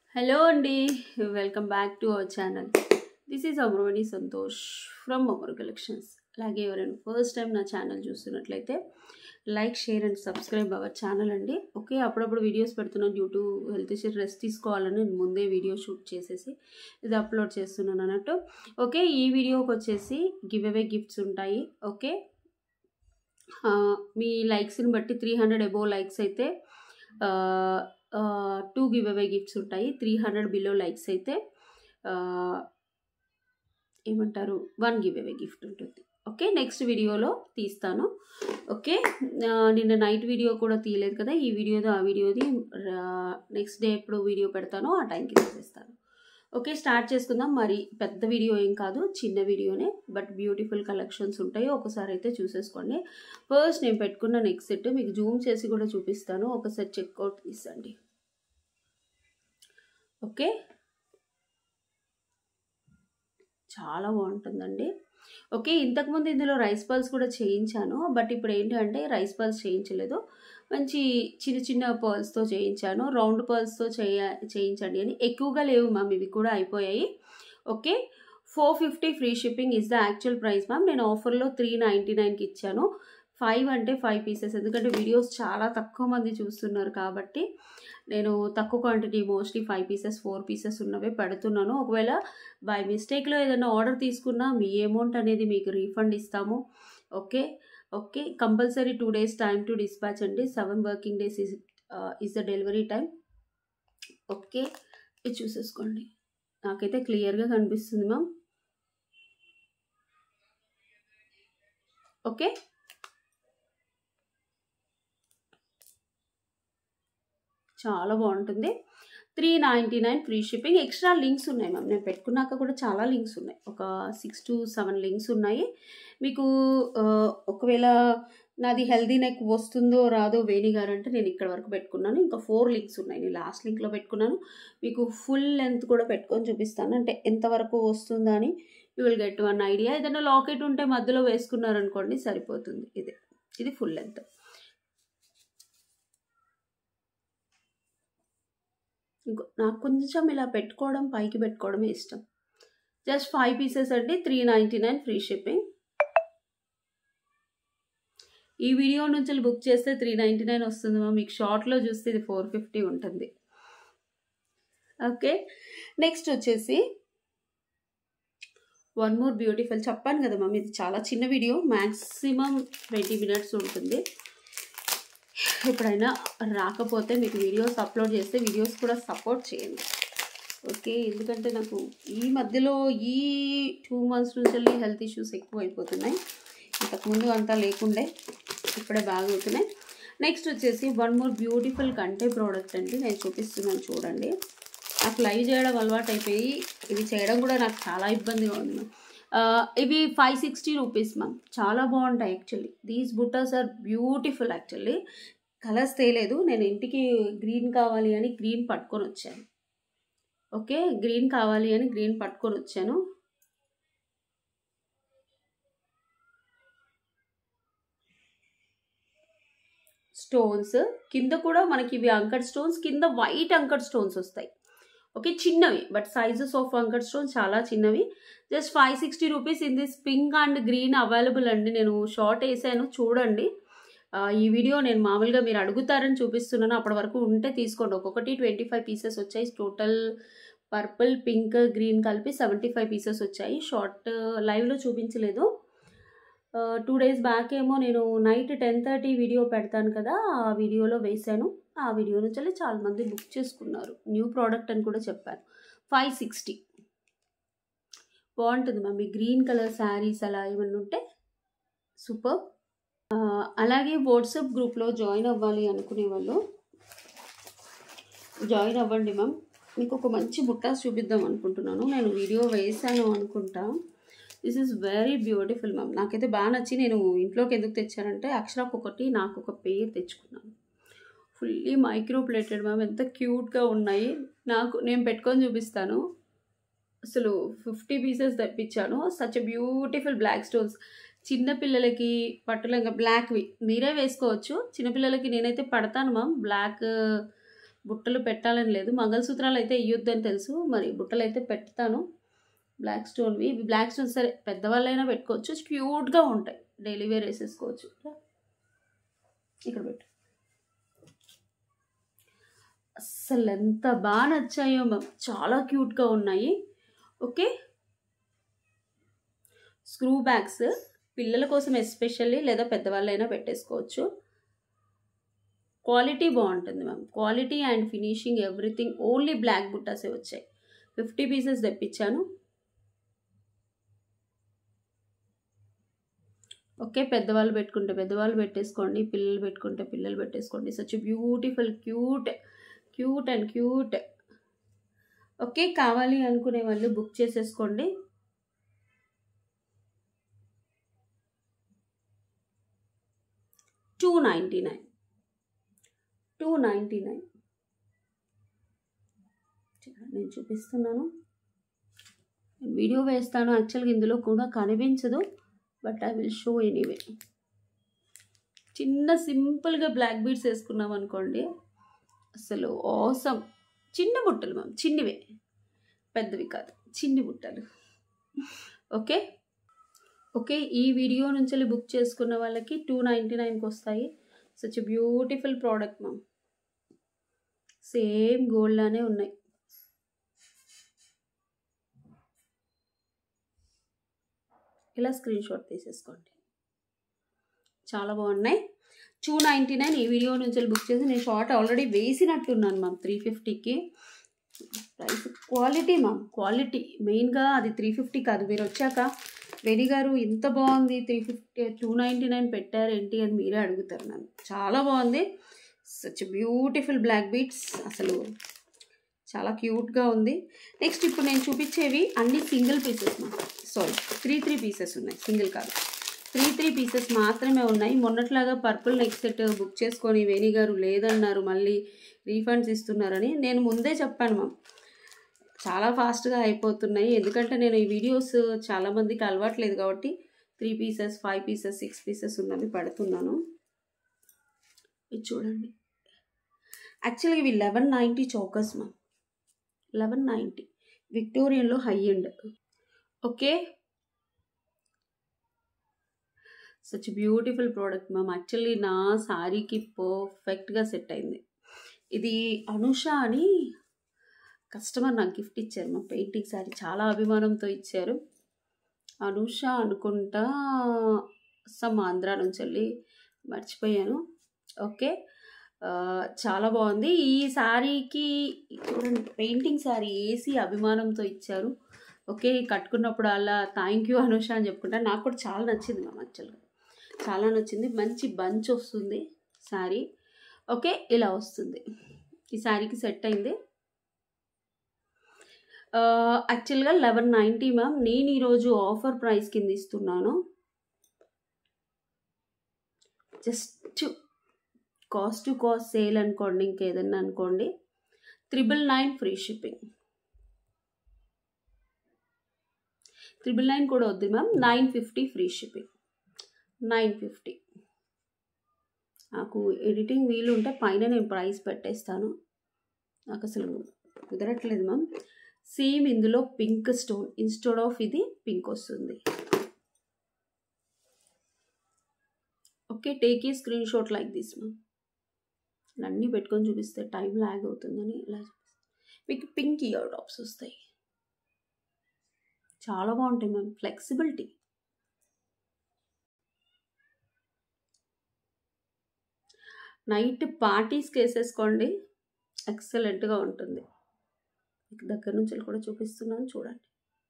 hello అండి welcome back to our channel this is అమృవణి Santosh from Amaru collections అలాగే ఎవరైనా ఫస్ట్ టైం నా ఛానల్ చూస్తున్నట్లయితే like share and subscribe our channel అండి ఓకే అప్పుడప్పుడు వీడియోస్ పెడుతున్నాను due to health issue rest తీసుకోవాలని నేను ముందే వీడియో షూట్ చేసేసి ఇది అప్లోడ్ చేస్తున్నాను అన్నట్టు ఓకే ఈ వీడియోకి వచ్చేసి గివ్ అవే గిఫ్ట్స్ ఉంటాయి ఓకే ఆ, మీ లైక్స్ని బట్టి త్రీ హండ్రెడ్ అబోవ్ లైక్స్ అయితే టూ గివ్ అవే గిఫ్ట్స్ ఉంటాయి త్రీ హండ్రెడ్ బిలో లైక్స్ అయితే ఆ, ఏమంటారు వన్ గివ్ అవే గిఫ్ట్ ఉంటుంది ఓకే నెక్స్ట్ వీడియోలో తీస్తాను ఓకే ఆ, నిన్న నైట్ వీడియో కూడా తీయలేదు కదా ఈ వీడియోది ఆ వీడియోది నెక్స్ట్ డే ఎప్పుడు వీడియో పెడతానో ఆ టైంకి తీసేస్తాను ఓకే స్టార్ట్ చేసుకుందాం మరి పెద్ద వీడియో ఏం కాదు చిన్న వీడియోనే బట్ బ్యూటిఫుల్ కలెక్షన్స్ ఉంటాయి ఒకసారి అయితే చూసేసుకోండి ఫస్ట్ నేను పెట్టుకున్న నెక్స్ట్ సెట్ మీకు జూమ్ చేసి కూడా చూపిస్తాను ఒకసారి చెక్అవుట్ తీసండి ఓకే చాలా బాగుంటుందండి ఓకే ఇంతకుముందు ఇందులో రైస్ పర్ల్స్ కూడా చేయించాను బట్ ఇప్పుడు ఏంటంటే రైస్ పర్ల్స్ చేయించలేదు మంచి చిన్న చిన్న పర్ల్స్తో చేయించాను రౌండ్ పర్ల్స్తో చేయ చేయించండి అని ఎక్కువగా లేవు మ్యామ్ ఇవి కూడా అయిపోయాయి okay four fifty free shipping is the actual price ma'am నేను ఆఫర్లో త్రీ నైంటీ నైన్కి ఇచ్చాను ఫైవ్ అంటే ఫైవ్ పీసెస్ ఎందుకంటే వీడియోస్ చాలా తక్కువ మంది చూస్తున్నారు కాబట్టి నేను తక్కువ quantity mostly five pieces four pieces ఉన్నవే పెడుతున్నాను ఒకవేళ బై మిస్టేక్లో ఏదైనా ఆర్డర్ తీసుకున్నా మీ అమౌంట్ అనేది మీకు రీఫండ్ ఇస్తాము okay okay compulsory two days time to dispatch అండి seven working days is is the delivery time okay ఇది చూసేసుకోండి నాకైతే క్లియర్గా కనిపిస్తుంది మ్యామ్ ఓకే చాలా బాగుంటుంది three ninety nine free shipping extra links ఉన్నాయి మ్యామ్ నేను పెట్టుకున్నాక కూడా చాలా లింక్స్ ఉన్నాయి ఒక సిక్స్ టు సెవెన్ లింక్స్ ఉన్నాయి మీకు ఆ, ఒకవేళ నాది హెల్దీ నెక్ వస్తుందో రాదో వేణి గారు అంటే నేను ఇక్కడ వరకు పెట్టుకున్నాను ఇంకా ఫోర్ లింక్స్ ఉన్నాయి నేను లాస్ట్ లింక్లో పెట్టుకున్నాను మీకు ఫుల్ లెంత్ కూడా పెట్టుకొని చూపిస్తాను అంటే ఎంతవరకు వస్తుందా అని you will get one idea ఏదైనా లాకెట్ ఉంటే మధ్యలో వేసుకున్నారనుకోండి సరిపోతుంది ఇది ఇది ఫుల్ లెంత్ ఇంకో నాకు కొంచెం ఇలా పెట్టుకోవడం పైకి పెట్టుకోవడమే ఇష్టం జస్ట్ ఫైవ్ పీసెస్ అండి three ninety nine free shipping ఈ వీడియో నుంచి బుక్ చేస్తే త్రీ నైంటీ నైన్ వస్తుంది మా మీకు షార్ట్లో చూస్తే ఇది ఫోర్ ఫిఫ్టీ ఉంటుంది ఓకే నెక్స్ట్ వచ్చేసి వన్ మోర్ బ్యూటిఫుల్ చెప్పాను కదా మమ్మీ ఇది చాలా చిన్న వీడియో మ్యాక్సిమం ట్వంటీ మినిట్స్ ఉంటుంది ఎప్పుడైనా రాకపోతే మీకు వీడియోస్ అప్లోడ్ చేస్తే వీడియోస్ కూడా సపోర్ట్ చేయండి ఓకే ఎందుకంటే నాకు ఈ మధ్యలో ఈ టూ మంత్స్ నుంచి హెల్త్ ఇష్యూస్ ఎక్కువ అయిపోతున్నాయి ఇంతకుముందు అంతా లేకుండే ఇప్పుడే బాగా అవుతున్నాయి నెక్స్ట్ వచ్చేసి వన్ మోర్ బ్యూటిఫుల్ కంటే ప్రోడక్ట్ అండి నేను చూపిస్తున్నాను చూడండి నాకు లైవ్ చేయడం అలవాటు అయిపోయి ఇవి చేయడం కూడా నాకు చాలా ఇబ్బందిగా ఉంది మ్యామ్ ఆ, ఇవి ఫైవ్ సిక్స్టీ రూపీస్ మ్యామ్ చాలా బాగుంటాయి యాక్చువల్లీ దీస్ బుట్టాస్ ఆర్ బ్యూటిఫుల్ యాక్చువల్లీ కలర్స్ తేలేదు నేను ఇంటికి గ్రీన్ కావాలి అని గ్రీన్ పట్టుకొని వచ్చాను ఓకే గ్రీన్ కావాలి అని గ్రీన్ పట్టుకొని వచ్చాను స్టోన్స్ కింద కూడా మనకి ఇవి అంకర్ స్టోన్స్ కింద వైట్ అంకర్ స్టోన్స్ వస్తాయి ఓకే చిన్నవి బట్ సైజెస్ ఆఫ్ అంకర్ స్టోన్స్ చాలా చిన్నవి just five sixty rupees in this pink and green available అండి నేను షార్ట్ వేసాను చూడండి ఆ, ఈ వీడియో నేను మామూలుగా మీరు అడుగుతారని చూపిస్తున్నాను అప్పటి వరకు ఉంటే తీసుకోండి ఒక్కొక్కటి ట్వంటీ ఫైవ్ పీసెస్ వచ్చాయి టోటల్ పర్పుల్ పింక్ గ్రీన్ కలిపి సెవెంటీ ఫైవ్ పీసెస్ వచ్చాయి షార్ట్ లైవ్లో చూపించలేదు టూ డేస్ బ్యాక్ ఏమో నేను నైట్ టెన్ థర్టీ వీడియో పెడతాను కదా ఆ వీడియోలో వేశాను ఆ వీడియో నుంచి వెళ్ళి చాలా మంది బుక్ చేసుకున్నారు న్యూ ప్రోడక్ట్ అని కూడా చెప్పాను ఫైవ్ సిక్స్టీ బాగుంటుంది మమ్మీ గ్రీన్ కలర్ శారీస్ అలా ఏమన్నా ఉంటే సూపర్ అలాగే వాట్సాప్ గ్రూప్లో జాయిన్ అవ్వాలి అనుకునే వాళ్ళు జాయిన్ అవ్వండి మ్యామ్ మీకు ఒక మంచి బుట్టాస్ చూపిద్దాం అనుకుంటున్నాను నేను వీడియో వేసాను అనుకుంటా this is very beautiful ma'am నాకైతే బాగా నచ్చి నేను ఇంట్లోకి ఎందుకు తెచ్చానంటే అక్షరాకు ఒకటి నాకు ఒక పేరు తెచ్చుకున్నాను ఫుల్లీ మైక్రో ప్లేటెడ్ మ్యామ్ ఎంత క్యూట్గా ఉన్నాయి నాకు నేను పెట్టుకొని చూపిస్తాను అసలు ఫిఫ్టీ పీసెస్ తెప్పించాను సచ్ బ్యూటిఫుల్ బ్లాక్ స్టోన్స్ చిన్నపిల్లలకి పట్టులంగా బ్లాక్వి మీరే వేసుకోవచ్చు చిన్నపిల్లలకి నేనైతే పడతాను మ్యామ్ బ్లాక్ బుట్టలు పెట్టాలని లేదు మంగళసూత్రాలు అయితే ఇయ్యొద్దని తెలుసు మరి బుట్టలు అయితే పెడతాను బ్లాక్ స్టోన్వి ఇవి బ్లాక్ స్టోన్ సరే పెద్దవాళ్ళైనా పెట్టుకోవచ్చు క్యూట్గా ఉంటాయి డైలీ వేర్ వేసేసుకోవచ్చు ఇక్కడ పెట్టు అస్సలు ఎంత బాగా నచ్చాయో మ్యామ్ చాలా క్యూట్గా ఉన్నాయి ఓకే స్క్రూ బ్యాగ్స్ పిల్లల కోసం ఎస్పెషల్లీ లేదా పెద్దవాళ్ళైనా పెట్టేసుకోవచ్చు క్వాలిటీ బాగుంటుంది ma'am quality and finishing everything only black బుట్టాసే వచ్చాయి ఫిఫ్టీ పీసెస్ తెప్పించాను ఓకే పెద్దవాళ్ళు పెట్టుకుంటే పెద్దవాళ్ళు పెట్టేసుకోండి పిల్లలు పెట్టుకుంటే పిల్లలు పెట్టేసుకోండి such beautiful cute cute and cute okay కావాలి అనుకునే వాళ్ళు బుక్ చేసేసుకోండి two ninety nine two ninety nine నేను చూపిస్తున్నాను వీడియో వేస్తాను యాక్చువల్గా ఇందులో కూడా కనిపించదు but I will show anyway చిన్న సింపుల్గా బ్లాక్ బీడ్స్ వేసుకున్నాం అనుకోండి అసలు ఆసమ్ చిన్న బుట్టలు మ్యామ్ చిన్నవే పెద్దవి కాదు చిన్ని బుట్టలు ఓకే ఓకే ఈ వీడియో నుంచి బుక్ చేసుకున్న వాళ్ళకి టూ నైంటీ నైన్కి వస్తాయి such beautiful product ma'am same gold లానే ఉన్నాయి ఇలా స్క్రీన్ షాట్ తీసేసుకోండి చాలా బాగున్నాయి టూ నైంటీ నైన్ ఈ వీడియో నుంచి బుక్ చేసి నేను షార్ట్ ఆల్రెడీ వేసినట్టున్నాను మ్యామ్ త్రీ ఫిఫ్టీకి ప్రైస్ క్వాలిటీ మ్యామ్ క్వాలిటీ మెయిన్గా అది త్రీ ఫిఫ్టీ కాదు మీరు వచ్చాక వెరీ గారు ఇంత బాగుంది three fifty two ninety nine పెట్టారు ఏంటి అని మీరే అడుగుతారు నన్ను చాలా బాగుంది సచ్ బ్యూటిఫుల్ బ్లాక్ బీట్స్ అసలు చాలా క్యూట్గా ఉంది నెక్స్ట్ ఇప్పుడు నేను చూపించేవి అన్ని సింగిల్ పీసెస్ మా సారీ త్రీ త్రీ పీసెస్ ఉన్నాయి సింగిల్ కాదు త్రీ త్రీ పీసెస్ మాత్రమే ఉన్నాయి మొన్నట్లాగా పర్పుల్ నెక్స్ట్ సెట్ బుక్ చేసుకొని వేణి గారు లేదన్నారు మళ్ళీ రీఫండ్స్ ఇస్తున్నారని నేను ముందే చెప్పాను మ్యామ్ చాలా ఫాస్ట్గా అయిపోతున్నాయి ఎందుకంటే నేను ఈ వీడియోస్ చాలామందికి అలవాట్లేదు కాబట్టి three pieces five pieces six pieces ఉన్నవి పడుతున్నాను ఇది చూడండి యాక్చువల్గా ఇవి eleven ninety chokers ma'am eleven ninety విక్టోరియన్లో high end okay such beautiful product ma'am actually నా శారీకి పర్ఫెక్ట్గా సెట్ అయింది ఇది అనుష అని కస్టమర్ నాకు గిఫ్ట్ ఇచ్చారు మా పెయింటింగ్ శారీ చాలా అభిమానంతో ఇచ్చారు అనుష అనుకుంటా సమ్ ఆంధ్ర నుంచి వెళ్ళి మర్చిపోయాను ఓకే చాలా బాగుంది ఈ శారీకి చూడండి పెయింటింగ్ శారీ వేసి అభిమానంతో ఇచ్చారు ఓకే కట్టుకున్నప్పుడు అలా థ్యాంక్ యూ అనుష అని చెప్పుకుంటా నాకు కూడా చాలా నచ్చింది మ్యామ్ యాక్చువల్గా చాలా నచ్చింది మంచి బంచ్ వస్తుంది శారీ ఓకే ఇలా వస్తుంది ఈ శారీకి సెట్ అయింది యాక్చువల్గా లెవెన్ నైంటీ మ్యామ్ నేను ఈరోజు ఆఫర్ ప్రైస్ కింద ఇస్తున్నాను just cost to cost sale అనుకోండి ఇంకేదన్నా అనుకోండి triple nine free shipping triple nine కూడా వద్దు ma'am nine fifty free shipping nine fifty నాకు ఎడిటింగ్ వీలు ఉంటే పైన నేను ప్రైస్ పెట్టేస్తాను నాకు అసలు కుదరట్లేదు మ్యామ్ సేమ్ ఇందులో పింక్ స్టోన్ ఇన్స్టెడ్ ఆఫ్ ఇది పింక్ వస్తుంది okay take a screen shot like this ma'am అన్నీ పెట్టుకొని చూపిస్తే టైం లాగ్ అవుతుందని ఇలా మీకు పింక్ ఇయర్ టాప్స్ వస్తాయి చాలా బాగుంటాయి మ్యామ్ ఫ్లెక్సిబిలిటీ నైట్ పార్టీస్కి వేసేసుకోండి ఎక్సలెంట్గా ఉంటుంది మీకు దగ్గర నుంచి కూడా చూపిస్తున్నాను చూడండి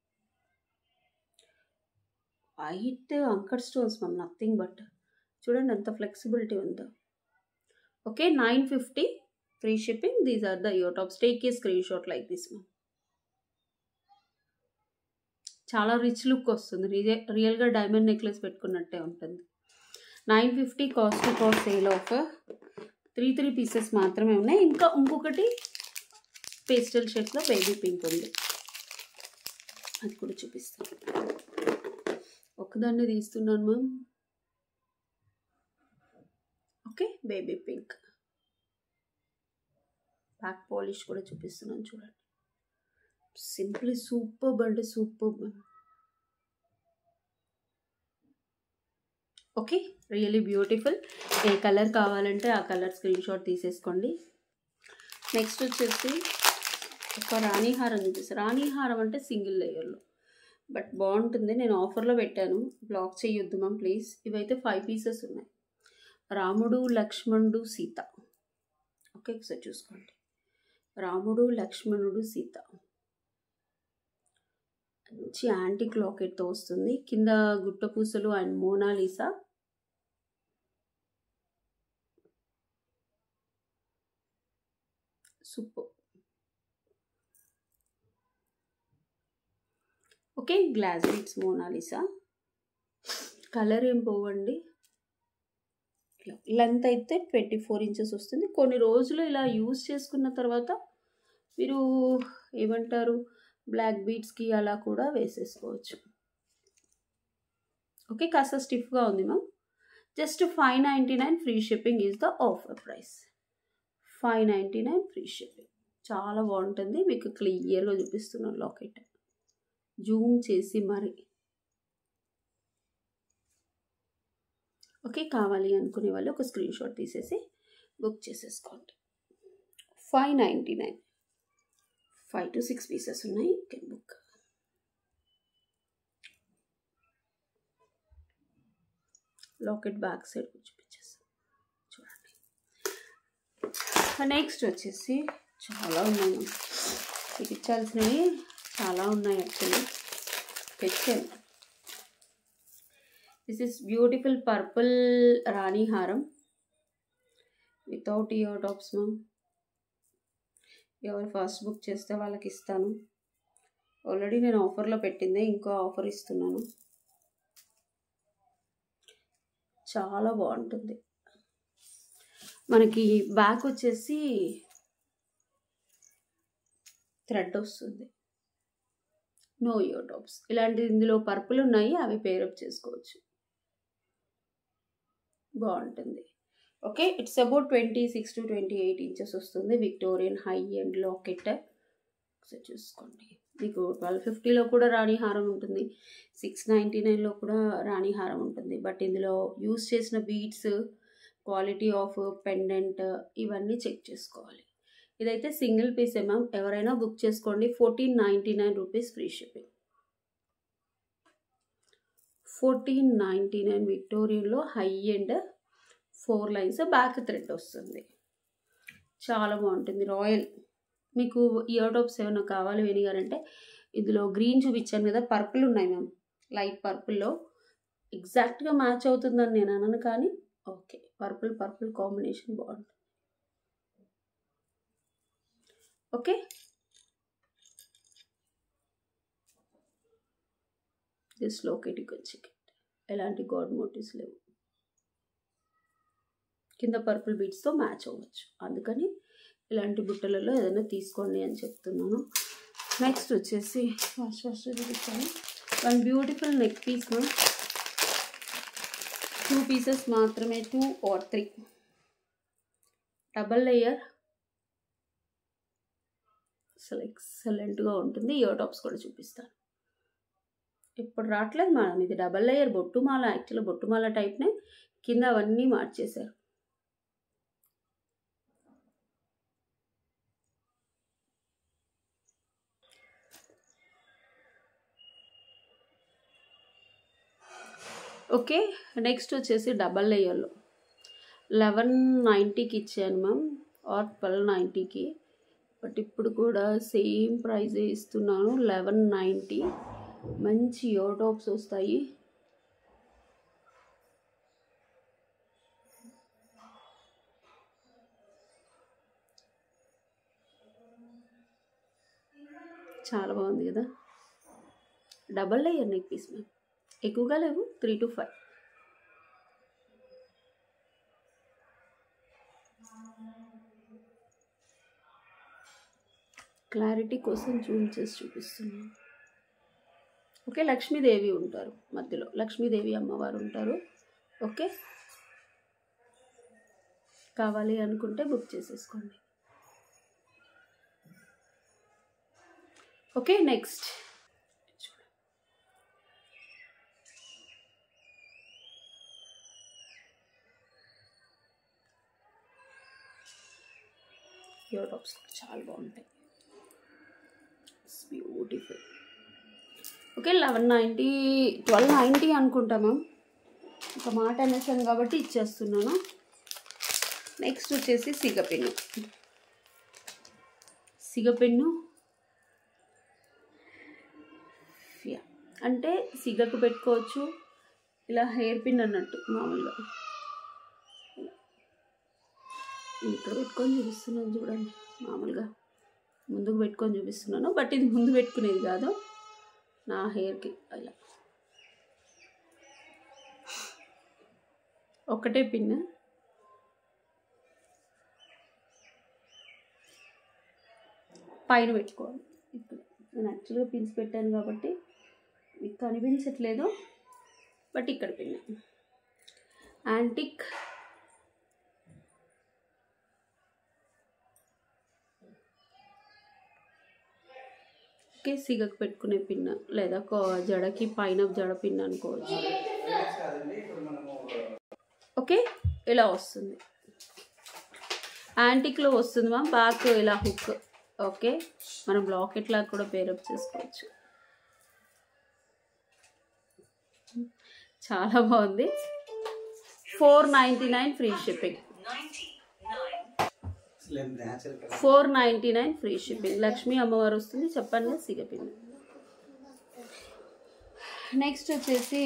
వైట్ అంకర్ స్టోన్స్ మ్యామ్ నథింగ్ బట్ చూడండి ఎంత ఫ్లెక్సిబిలిటీ ఉందో okay nine fifty free shipping these are the ear tops take a screen shot like this ma'am చాలా రిచ్ లుక్ వస్తుంది రియల్ రియల్గా డైమండ్ నెక్లెస్ పెట్టుకున్నట్టే ఉంటుంది nine fifty cost to cost sale of three three pieces మాత్రమే ఉన్నాయి ఇంకా ఇంకొకటి pastel షేడ్లో బేబీ పింక్ ఉంది అది కూడా చూపిస్తాను ఒకదాన్ని తీస్తున్నాను ma'am okay baby pink back polish కూడా చూపిస్తున్నాను చూడండి సింప్లీ సూపర్ అంటే సూపర్ ఓకే రియలీ బ్యూటిఫుల్ ఏ కలర్ కావాలంటే ఆ కలర్ స్క్రీన్ షాట్ తీసేసుకోండి నెక్స్ట్ వచ్చేసి ఒక రాణిహారం చూపిస్తాను రాణిహారం అంటే సింగిల్ లేయర్లో బట్ బాగుంటుంది నేను ఆఫర్లో పెట్టాను బ్లాక్ చేయొద్దు మ్యామ్ ప్లీజ్ ఇవైతే ఫైవ్ పీసెస్ ఉన్నాయి రాముడు లక్ష్మణుడు సీత ఓకే ఒకసారి చూసుకోండి రాముడు లక్ష్మణుడు సీత మంచి యాంటిక్ లాకెట్తో వస్తుంది కింద గుట్ట పూసలు and Mona Lisa super okay glass beads Mona Lisa colour ఏం పోవండి లెంత్ అయితే ట్వంటీ ఫోర్ ఇంచెస్ వస్తుంది కొన్ని రోజులు ఇలా యూజ్ చేసుకున్న తర్వాత మీరు ఏమంటారు బ్లాక్ బీట్స్కి అలా కూడా వేసేసుకోవచ్చు ఓకే కాస్త స్టిఫ్గా ఉంది ma'am just five ninety nine free shipping is the offer price five ninety nine free shipping చాలా బాగుంటుంది మీకు క్లియర్గా చూపిస్తున్నాను లాకెట్ జూమ్ చేసి మరి ఓకే కావాలి అనుకునే వాళ్ళు ఒక స్క్రీన్ షాట్ తీసేసి బుక్ చేసేసుకోండి five ninety nine five to six pieces ఉన్నాయి can book locket back side చూపించేస్తాను చూడండి నెక్స్ట్ వచ్చేసి చాలా ఉన్నాయి చూపించాల్సినవి చాలా ఉన్నాయి యాక్చువల్లీ తెచ్చాను దిస్ ఇస్ బ్యూటిఫుల్ పర్పుల్ రాణి హారం వితౌట్ ఇయర్ టాప్స్ మ్యామ్ ఎవరు ఫస్ట్ బుక్ చేస్తే వాళ్ళకి ఇస్తాను ఆల్రెడీ నేను ఆఫర్లో పెట్టిందే ఇంకో ఆఫర్ ఇస్తున్నాను చాలా బాగుంటుంది మనకి బ్యాక్ వచ్చేసి థ్రెడ్ వస్తుంది నో ఇయర్ టాప్స్ ఇలాంటి ఇందులో పర్పుల్ ఉన్నాయి అవి పేరప్ చేసుకోవచ్చు బాగుంటుంది okay it's about twenty six to twenty eight inches వస్తుంది విక్టోరియన్ హై అండ్ లాకెట్ ఒకసారి చూసుకోండి మీకు ట్వెల్వ్ ఫిఫ్టీలో కూడా రాణి హారం ఉంటుంది సిక్స్ నైంటీ నైన్లో కూడా రాణి హారం ఉంటుంది బట్ ఇందులో యూస్ చేసిన బీడ్స్ క్వాలిటీ ఆఫ్ పెండెంట్ ఇవన్నీ చెక్ చేసుకోవాలి ఇదైతే సింగిల్ పీస్ మ్యామ్ ఎవరైనా బుక్ చేసుకోండి fourteen ninety nine rupees free shipping fourteen ninety nine విక్టోరియన్లో high and four lines back thread వస్తుంది చాలా బాగుంటుంది రాయల్ మీకు ఇయర్ టాప్స్ ఏమైనా కావాలి వెనిగారంటే ఇందులో గ్రీన్ చూపించాను కదా పర్పుల్ ఉన్నాయి మ్యామ్ లైట్ పర్పుల్లో ఎగ్జాక్ట్గా మ్యాచ్ అవుతుందని నేను అనను కానీ ఓకే పర్పుల్ పర్పుల్ కాంబినేషన్ బాగుంటుంది ఓకే దిస్ లోకేటిక్ వచ్చి ఎలాంటి గాడ్ మోటివ్స్ లేవు కింద పర్పుల్ బీట్స్తో మ్యాచ్ అవ్వచ్చు అందుకని ఇలాంటి బుట్టలలో ఏదైనా తీసుకోండి అని చెప్తున్నాను నెక్స్ట్ వచ్చేసి ఫస్ట్ ఫస్ట్ చూపిస్తాను one beautiful neck piece two pieces మాత్రమే two or three double layer అసలు ఎక్సలెంట్గా ఉంటుంది ఇయర్ టాప్స్ కూడా చూపిస్తాను ఇప్పుడు రావట్లేదు మేడం ఇది డబల్ లేయర్ బొట్టుమాల యాక్చువల్గా బొట్టుమాల టైప్నే కింద అవన్నీ మార్చేశారు ఓకే నెక్స్ట్ వచ్చేసి డబల్ లేయర్లో లెవెన్ నైంటీకి ఇచ్చాను మ్యామ్ ఆర్ ట్వెల్వ్ నైంటీకి బట్ ఇప్పుడు కూడా సేమ్ ప్రైజే ఇస్తున్నాను లెవెన్ నైంటీ మంచి ఇయర్ టాప్స్ వస్తాయి చాలా బాగుంది కదా double layer neck piece ma'am ఎక్కువగా లేవు త్రీ టు ఫైవ్ క్లారిటీ కోసం జూమ్ చేసి చూపిస్తున్నాను ఓకే లక్ష్మీదేవి ఉంటారు మధ్యలో లక్ష్మీదేవి అమ్మవారు ఉంటారు ఓకే కావాలి అనుకుంటే బుక్ చేసేసుకోండి ఓకే నెక్స్ట్ ఇయర్ టాప్స్ చాలా బాగుంటాయి beautiful okay eleven ninety twelve ninety అనుకుంటా మ్యామ్ ఒక మాట అనేసాను కాబట్టి ఇచ్చేస్తున్నాను నెక్స్ట్ వచ్చేసి సిగపెన్ను సిగపెన్ను యా అంటే సిగకు పెట్టుకోవచ్చు ఇలా హెయిర్ పిన్ అన్నట్టు మామూలుగా ఇక్కడ పెట్టుకొని చూపిస్తున్నాను చూడండి మామూలుగా ముందుకు పెట్టుకొని చూపిస్తున్నాను బట్ ఇది ముందు పెట్టుకునేది కాదు నా హెయిర్కి ఇలా ఒకటే పిన్ పైన పెట్టుకోవాలి ఇక్కడ నేను యాక్చువల్గా పిన్స్ పెట్టాను కాబట్టి మీకు కనిపించట్లేదు బట్ ఇక్కడ పిన్ యాంటిక్ కి సిగకు పెట్టుకునే పిన్ లేదా కో- జడకి పైన జడ పిన్ అనుకోవచ్చు ఓకే ఇలా వస్తుంది యాంటిక్లో వస్తుంది మా బ్యాక్ ఇలా హుక్ ఓకే మనం లాకెట్ లాగా కూడా పేరప్ చేసుకోవచ్చు చాలా బాగుంది four ninety nine free shipping four ninety nine free shipping Lakshmi అమ్మవారు వస్తుంది చెప్పాను కదా సిగపిండి నెక్స్ట్ వచ్చేసి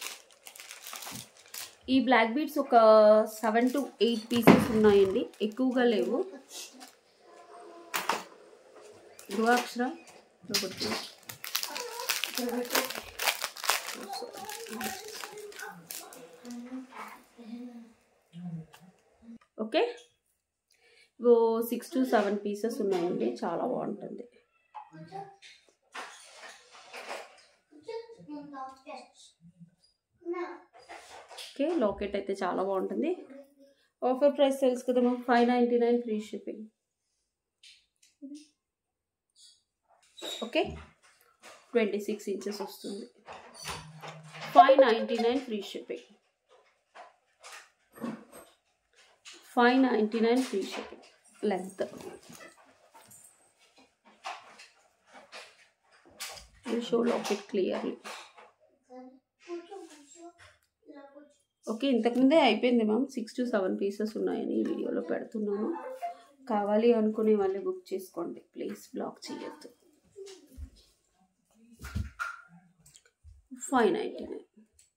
ఈ బ్లాక్ బీడ్స్ ఒక సెవెన్ టు ఎయిట్ పీసెస్ ఉన్నాయండి ఎక్కువగా లేవు ధృవాక్షర ఒకటి ఓకే ఓ సిక్స్ టు సెవెన్ పీసెస్ ఉన్నాయండి చాలా బాగుంటుంది ఓకే లాకెట్ అయితే చాలా బాగుంటుంది ఆఫర్ ప్రైస్ తెలుసు కదా మాకు five ninety nine free shipping okay twenty six inches వస్తుంది five ninety nine free shipping five ninety nine free shipping length show locket clearly okay ఇంతకుముందే అయిపోయింది ma'am six to seven pieces ఉన్నాయని ఈ వీడియోలో పెడుతున్నాను కావాలి అనుకునే వాళ్ళే బుక్ చేసుకోండి ప్లీజ్ బ్లాక్ చేయొద్దు ఫైవ్ నైంటీ నైన్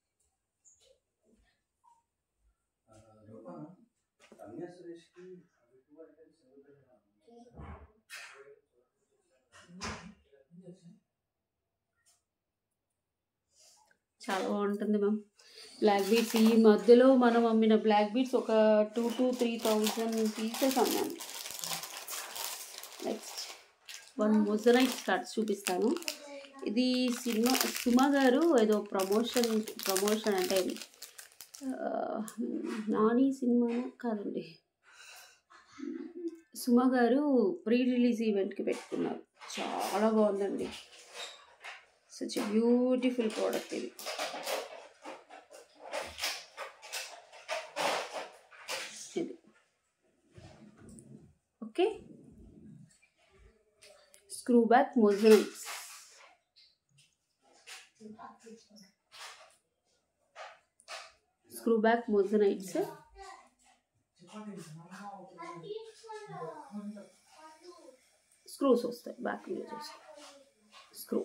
చాలా బాగుంటుంది మ్యామ్ బ్లాక్ బీట్స్ ఈ మధ్యలో మనం అమ్మిన బ్లాక్ బీట్స్ ఒక two to three thousand pieces అమ్మాము నెక్స్ట్ వన్ మొజరైట్ స్టార్ట్స్ చూపిస్తాను ఇది సినిమా సుమా గారు ఏదో ప్రమోషన్ ప్రమోషన్ అంటే ఆ, నాని సినిమా కాదండి సుమ గారు ప్రీ రిలీజ్ ఈవెంట్కి పెట్టుకున్నారు చాలా బాగుందండి సచ్ బ్యూటిఫుల్ ప్రోడక్ట్ ఇది ఇది okay screw back moissanites screw back moissanites screws వస్తాయి బ్యాక్ మీద చూస్తే స్క్రూ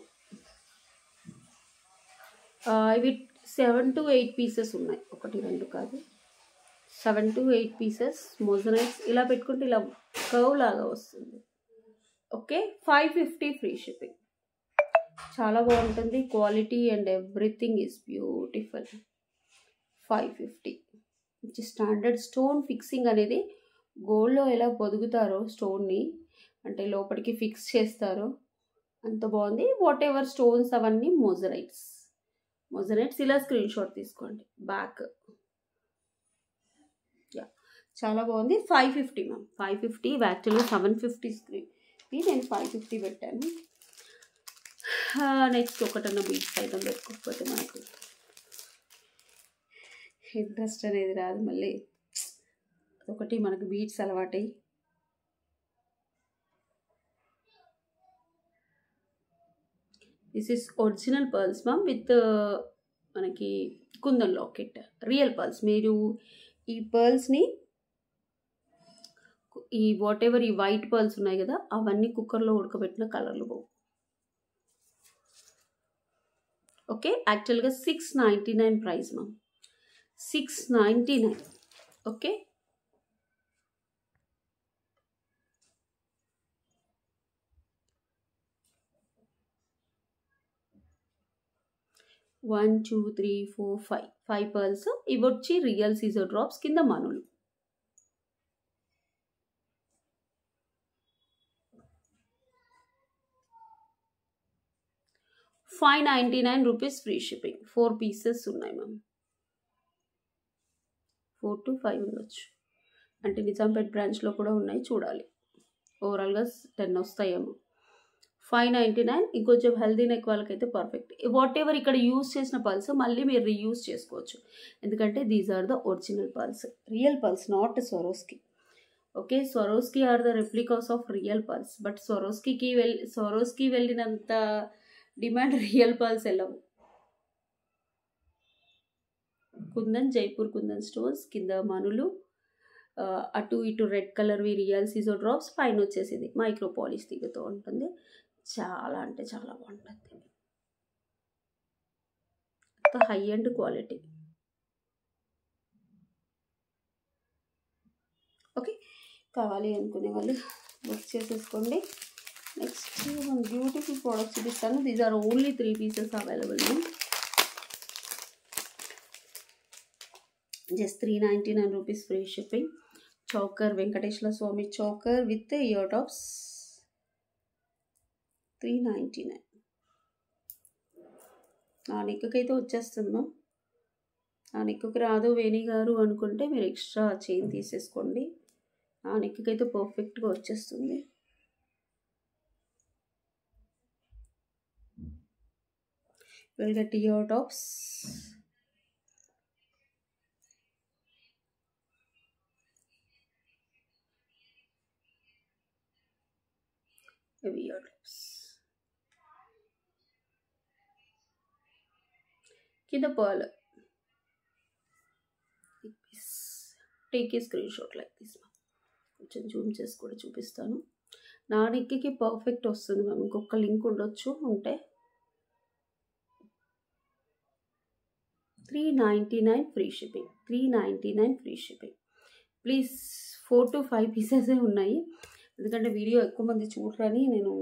ఇవి సెవెన్ టు ఎయిట్ పీసెస్ ఉన్నాయి ఒకటి రెండు కాదు seven to eight pieces moissanites ఇలా పెట్టుకుంటే ఇలా కర్వ్ లాగా వస్తుంది okay five fifty free shipping చాలా బాగుంటుంది quality and everything is beautiful five fifty standard stone fixing అనేది గోల్డ్లో ఎలా పొదుగుతారో స్టోన్ని అంటే లోపలికి ఫిక్స్ చేస్తారో అంత బాగుంది వాట్ ఎవర్ స్టోన్స్ అవన్నీ మోజరైట్స్ మోజరైట్స్ ఇలా స్క్రీన్ షాట్ తీసుకోండి బ్యాక్ యా చాలా బాగుంది five fifty ma'am five fifty యాక్చువల్గా సెవెన్ ఫిఫ్టీ స్క్రీన్ నేను ఫైవ్ ఫిఫ్టీ పెట్టాను నెక్స్ట్ ఒకటన్నా బీట్స్ అయితే పెట్టుకోకపోతే మనకు ఇంట్రెస్ట్ అనేది రాదు మళ్ళీ ఒకటి మనకు బీట్స్ అలవాటై this is original pearls ma'am with మనకి కుందన్ లాకెట్ రియల్ పర్ల్స్ మీరు ఈ పర్ల్స్ని ఈ వాట్ ఎవర్ ఈ వైట్ పర్ల్స్ ఉన్నాయి కదా అవన్నీ కుక్కర్లో ఉడకబెట్టిన కలర్లు పోవు ఓకే యాక్చువల్గా six ninety nine price ma'am six ninety nine okay one two three four five five pearls ఇవి వచ్చి రియల్ సీజర్ డ్రాప్స్ కింద మనులు five ninety nine rupees free shipping four pieces ఉన్నాయి మ్యామ్ ఫోర్ టు ఫైవ్ ఉండొచ్చు అంటే నిజాంపేట్ బ్రాంచ్లో కూడా ఉన్నాయి చూడాలి ఓవరాల్గా టెన్ వస్తాయేమో ఫైవ్ నైంటీ నైన్ ఇంకొంచెం హెల్దీ నెక్ వాళ్ళకైతే పర్ఫెక్ట్ వాట్ ఎవర్ ఇక్కడ యూస్ చేసిన పల్స్ మళ్ళీ మీరు రీయూస్ చేసుకోవచ్చు ఎందుకంటే these are the original pearls real pearls not Swarovski okay Swarovski are the replicas of real pearls but Swarovski వెళ్ళి స్వరోస్కి వెళ్ళినంత డిమాండ్ రియల్ పల్స్ వెళ్ళవు కుందన్ జైపూర్ కుందన్ స్టోర్స్ కింద మనులు అటు ఇటు రెడ్ కలర్వి రియల్ సీజో డ్రాప్స్ పైన వచ్చేసింది మైక్రో పాలిష్ తీగతో ఉంటుంది చాలా అంటే చాలా బాగుంటుంది హై అండ్ క్వాలిటీ ఓకే కావాలి అనుకునే వాళ్ళు బుక్ చేసేసుకోండి నెక్స్ట్ బ్యూటిఫుల్ ప్రోడక్ట్స్ చూపిస్తాను these are only three pieces available just three ninety nine rupees free shipping choker Venkateswara Swamy choker with ear tops three ninety nine ఆ నెక్కి అయితే వచ్చేస్తుంది మ్యామ్ ఆ నెక్కి రాదు వేణి గారు అనుకుంటే మీరు ఎక్స్ట్రా చైన్ తీసేసుకోండి ఆ నెక్కి అయితే పర్ఫెక్ట్గా వచ్చేస్తుంది will get ear tops ear tops కింద pearl take a screen shot like this కొంచెం జూమ్ చేసి కూడా చూపిస్తాను నా నెక్కి పర్ఫెక్ట్ వస్తుంది మ్యామ్ ఇంకొక లింక్ ఉండొచ్చు ఉంటే three ninety nine free shipping three ninety nine free shipping please four to five పీసెసే ఉన్నాయి ఎందుకంటే వీడియో ఎక్కువ మంది చూడరని నేను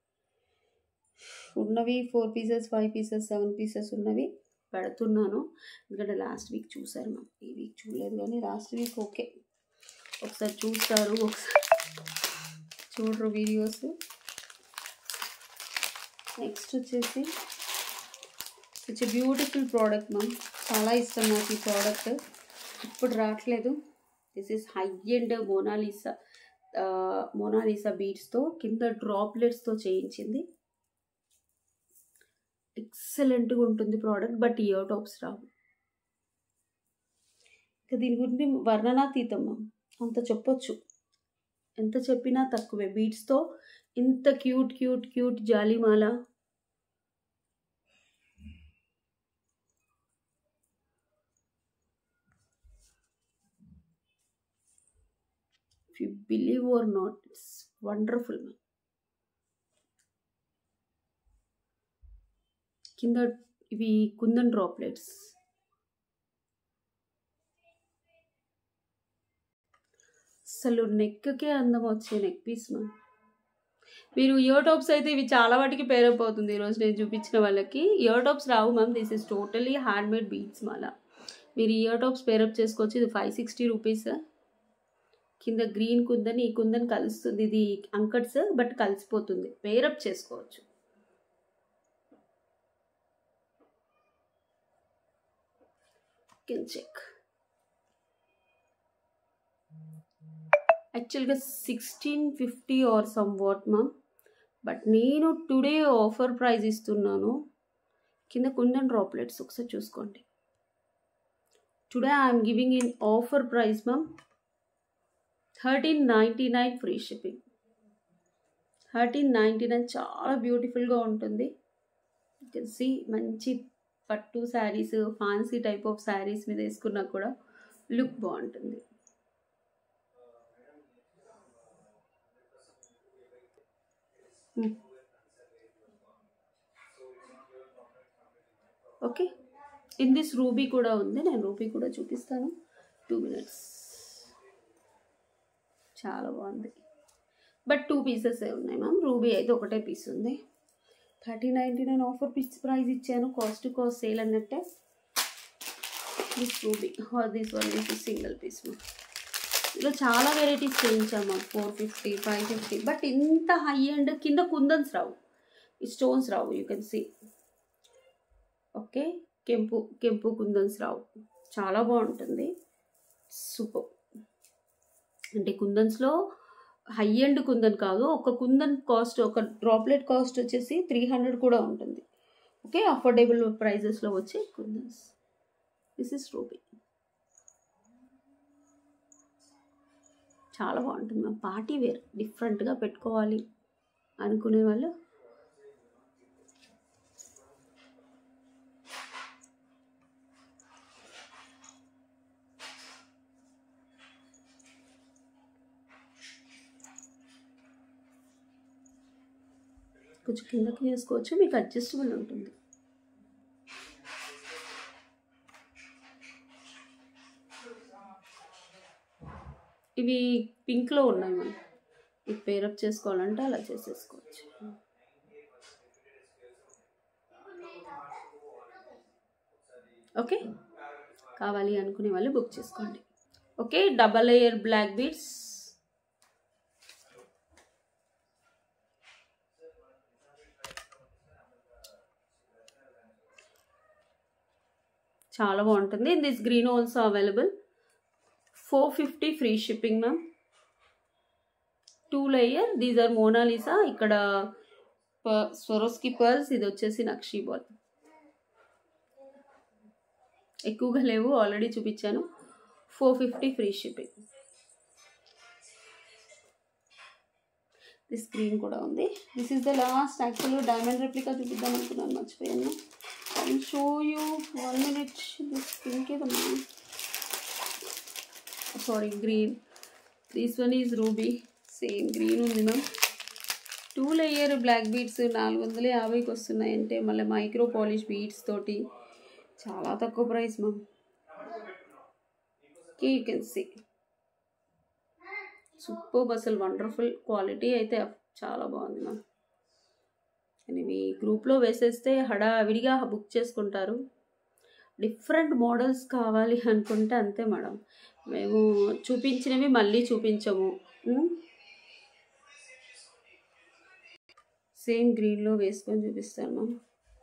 ఉన్నవి four pieces five pieces seven pieces ఉన్నవి పెడుతున్నాను ఎందుకంటే లాస్ట్ వీక్ చూసారు మ్యామ్ ఈ వీక్ చూడలేదు కానీ లాస్ట్ వీక్ ఓకే ఒకసారి చూస్తారు ఒకసారి చూడరు వీడియోస్ నెక్స్ట్ వచ్చేసి ఇట్స్ బ్యూటిఫుల్ ప్రోడక్ట్ మ్యామ్ చాలా ఇష్టం నాకు ఈ ప్రోడక్ట్ ఇప్పుడు రావట్లేదు this is high and Mona Lisa Mona Lisa బీడ్స్తో కింద డ్రాప్లెట్స్తో చేయించింది ఎక్సలెంట్గా ఉంటుంది ప్రోడక్ట్ బట్ ఇయర్ టాప్స్ రావు ఇక దీని గురించి వర్ణనాతీతం అంత చెప్పొచ్చు ఎంత చెప్పినా తక్కువే బీడ్స్తో ఇంత క్యూట్ క్యూట్ క్యూట్ జాలిమాల if you believe or not it's wonderful ma'am కింద ఇవి కుందన్ డ్రాప్లెట్స్ అసలు నెక్కే అందం వచ్చే నెక్ పీస్ మ్యామ్ మీరు ఇయర్ టాప్స్ అయితే ఇవి చాలా వాటికి పేరప్ అవుతుంది ఈరోజు నేను చూపించిన వాళ్ళకి ఇయర్ టాప్స్ రావు ma'am this is totally hand made beads మాల మీరు ఇయర్ టాప్స్ పేరప్ చేసుకోవచ్చు ఇది ఫైవ్ సిక్స్టీ రూపీస్ కింద గ్రీన్ కుందని ఈ కుందని కలుస్తుంది ఇది అంకట్స్ బట్ కలిసిపోతుంది పేరప్ చేసుకోవచ్చు కెన్ చెక్ యాక్చువల్గా sixteen fifty or somewhat ma'am మ్యామ్ బట్ నేను టుడే ఆఫర్ ప్రైస్ ఇస్తున్నాను కింద కుందన్ డ్రాప్లెట్స్ ఒకసారి చూసుకోండి today I'm giving in offer price ma'am thirteen ninety nine free shipping thirteen ninety nine చాలా బ్యూటిఫుల్గా ఉంటుంది సి మంచి పట్టు saris fancy type of saris మీద వేసుకున్నా కూడా లుక్ బాగుంటుంది ఓకే ఇన్ దిస్ రూబీ కూడా ఉంది నేను రూబీ కూడా చూపిస్తాను టూ మినిట్స్ చాలా బాగుంది బట్ టూ పీసెస్ ఉన్నాయి మ్యామ్ రూబీ అయితే ఒకటే పీస్ ఉంది thirty ninety nine offer piece price ఇచ్చాను కాస్ట్ కాస్ట్ సేల్ అన్నట్టే this ruby or this one this single piece ma'am ఇలా చాలా వెరైటీస్ చేయించాము four fifty five fifty but ఇంత హై అండ్ కింద కుందన్స్ రావు ఈ స్టోన్స్ రావు యూ కెన్ సీ ఓకే కెంపు కెంపు కుందన్స్ రావు చాలా బాగుంటుంది సూపర్ అంటే కుందన్స్లో హై ఎండ్ కుందన్ కాదు ఒక కుందన్ కాస్ట్ ఒక డ్రాప్లెట్ కాస్ట్ వచ్చేసి త్రీ హండ్రెడ్ కూడా ఉంటుంది ఓకే అఫోర్డబుల్ ప్రైజెస్లో వచ్చే కుందన్స్ దిస్ ఇస్ రూబీ చాలా బాగుంటుంది మ్యామ్ పార్టీ వేర్ డిఫరెంట్గా పెట్టుకోవాలి అనుకునే వాళ్ళు కొంచెం కిందకి చేసుకోవచ్చు మీకు అడ్జస్టబుల్ ఉంటుంది ఇవి పింక్లో ఉన్నాయి మనం ఇది పేరప్ చేసుకోవాలంటే అలా చేసేసుకోవచ్చు ఓకే కావాలి అనుకునే వాళ్ళు బుక్ చేసుకోండి okay double layer black beads చాలా బాగుంటుంది this green also available four fifty free shipping ma'am two layer these are Mona Lisa ఇక్కడ స్వరోస్కి పర్ల్స్ ఇది వచ్చేసి నక్షీ బాల్ ఎక్కువగా లేవు ఆల్రెడీ చూపించాను four fifty free shipping this screen కూడా ఉంది దిస్ ఈస్ ద లాస్ట్ యాక్చువల్గా డైమండ్ రెప్లికా చూపిద్దాం అనుకున్నాను మర్చిపోయాను I show you one minute this pink ఏదమ్మా sorry green this one is ruby same green ఉంది ma'am two layer black beads నాలుగు వందల యాభైకి వస్తున్నాయి అంటే మళ్ళీ మైక్రో పాలిష్ బీడ్స్ తోటి చాలా తక్కువ price ma'am you can see super అసలు వండర్ఫుల్ క్వాలిటీ అయితే చాలా బాగుంది మ్యామ్ ఇవి గ్రూప్లో వేసేస్తే హడావిడిగా బుక్ చేసుకుంటారు డిఫరెంట్ మోడల్స్ కావాలి అనుకుంటే అంతే మేడం మేము చూపించినవి మళ్ళీ చూపించము సేమ్ గ్రీన్లో వేసుకొని చూపిస్తాను ma'am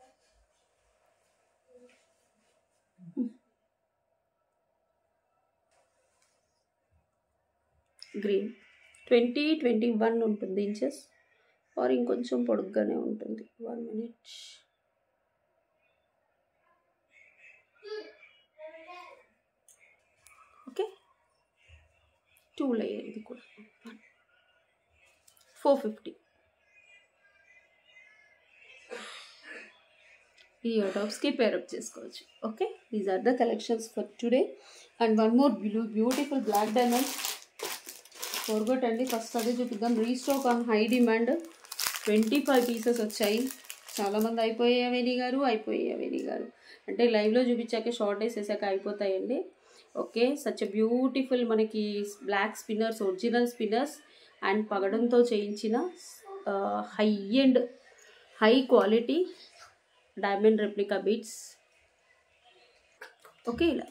green twenty twenty one ఉంటుంది ఇంచెస్ ఆర్ ఇంకొంచెం పొడుగ్గానే ఉంటుంది one minute okay two layer ఇది కూడా ఫోర్ ఫిఫ్టీ ఈ ఇయర్ టాప్స్కి పేరప్ చేసుకోవచ్చు okay these are the collections for today and one more blue beautiful black diamond forgot అండి ఫస్ట్ అదే చూపిద్దాం restock on high demand twenty five pieces వచ్చాయి చాలామంది అయిపోయావేని గారు అయిపోయావేని గారు అంటే లైవ్లో చూపించాక షార్ట్ వేసేసాక అయిపోతాయండి ఓకే సచ్ బ్యూటిఫుల్ మనకి black spinners original spinners and పగడంతో చేయించిన high and high quality diamond replica beads okay ఇలా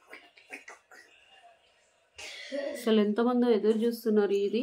అసలు ఎంతమందో ఎదురు చూస్తున్నారు ఇది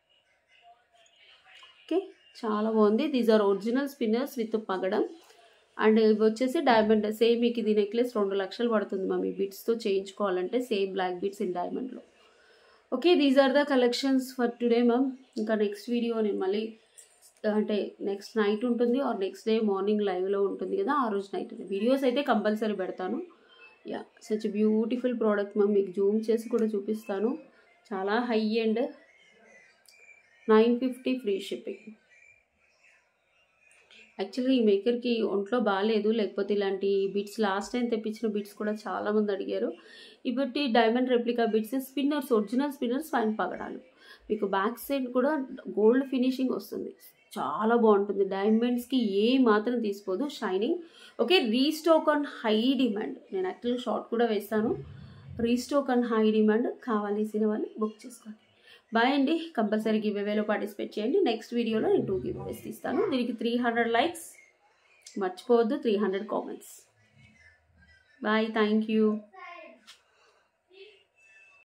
ఓకే చాలా బాగుంది these are original spinners with పగడం అండ్ ఇవి వచ్చేసి డైమండ్ సేమ్ మీకు ఇది నెక్లెస్ రెండు లక్షలు పడుతుంది మమ్మీ బిట్స్తో చేయించుకోవాలంటే సేమ్ బ్లాక్ బిట్స్ ఇన్ డైమండ్లో okay these are the collections for today ma'am ఇంకా నెక్స్ట్ వీడియో నేను మళ్ళీ అంటే నెక్స్ట్ నైట్ ఉంటుంది ఆర్ నెక్స్ట్ డే మార్నింగ్ లైవ్లో ఉంటుంది కదా ఆ రోజు నైట్ వీడియోస్ అయితే కంపల్సరీ పెడతాను yeah such beautiful product ma'am మీకు జూమ్ చేసి కూడా చూపిస్తాను చాలా high and nine fifty free shipping యాక్చువల్గా ఈ మేకర్కి ఒంట్లో బాగాలేదు లేకపోతే ఇలాంటి బిట్స్ లాస్ట్ టైం తెప్పించిన బిట్స్ కూడా చాలామంది అడిగారు ఇప్పటి diamond replica beads spinners original spinners fine పగడాలు మీకు బ్యాక్ సైడ్ కూడా గోల్డ్ ఫినిషింగ్ వస్తుంది చాలా బాగుంటుంది డైమండ్స్కి ఏ మాత్రం తీసుకోదు shining okay restock on high demand నేను యాక్చువల్గా షార్ట్ కూడా వేస్తాను రీస్టోక్ ఆన్ హై డిమాండ్ కావాల్సిన వాళ్ళు బుక్ చేసుకోండి బాయ్ అండి కంపల్సరీ గివ్ అవేలో పార్టిసిపేట్ చేయండి నెక్స్ట్ వీడియోలో నేను టూ గివ్ అవేస్ తీస్తాను దీనికి త్రీ హండ్రెడ్ లైక్స్ మర్చిపోవద్దు three hundred comments bye thank you